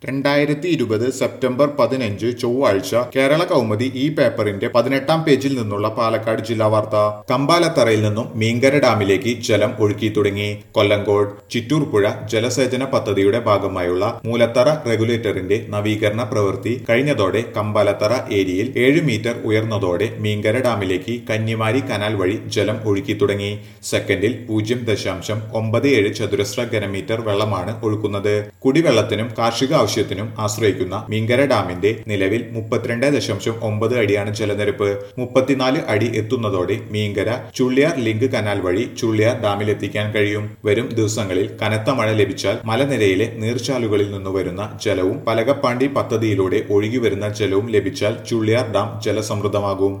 രണ്ടായിരത്തി ഇരുപത് സെപ്റ്റംബർ പതിനഞ്ച് ചൊവ്വാഴ്ച കേരള കൗമുദി ഈ പേപ്പറിന്റെ പതിനെട്ടാം പേജിൽ നിന്നുള്ള പാലക്കാട് ജില്ലാ വാർത്ത കമ്പാലത്തറയിൽ നിന്നും മീങ്കര ഡാമിലേക്ക് ജലം ഒഴുക്കി തുടങ്ങി കൊല്ലങ്കോട് ചിറ്റൂർ പുഴ ജലസേചന പദ്ധതിയുടെ ഭാഗമായുള്ള മൂലത്തറ റെഗുലേറ്ററിന്റെ നവീകരണ പ്രവൃത്തി കഴിഞ്ഞതോടെ കമ്പാലത്തറ ഏരിയയിൽ ഏഴ് മീറ്റർ ഉയർന്നതോടെ മീങ്കര ഡാമിലേക്ക് കന്നിമാരി കനാൽ വഴി ജലം ഒഴുക്കി തുടങ്ങി സെക്കൻഡിൽ പൂജ്യം ദശാംശം ഒമ്പത് ഏഴ് ചതുരശ്ര ഘനമീറ്റർ വെള്ളമാണ് ഒഴുക്കുന്നത് കുടിവെള്ളത്തിനും കാർഷിക ആവശ്യത്തിനും ആശ്രയിക്കുന്ന മീങ്കര ഡാമിന്റെ നിലവിൽ മുപ്പത്തിരണ്ട് ദശാംശം ഒമ്പത് അടിയാണ് ജലനിരപ്പ് മുപ്പത്തിനാല് അടി എത്തുന്നതോടെ മീങ്കര ചുള്ളിയാർ ലിങ്ക് കനാൽ വഴി ചുള്ളിയാർ ഡാമിലെത്തിക്കാൻ കഴിയും വരും ദിവസങ്ങളിൽ കനത്ത മഴ ലഭിച്ചാൽ മലനിരയിലെ നീർച്ചാലുകളിൽ നിന്ന് വരുന്ന ജലവും പലകപ്പാണ്ടി പദ്ധതിയിലൂടെ ഒഴുകി വരുന്ന ജലവും ലഭിച്ചാൽ ചുള്ളിയാർ ഡാം ജലസമൃദ്ധമാകും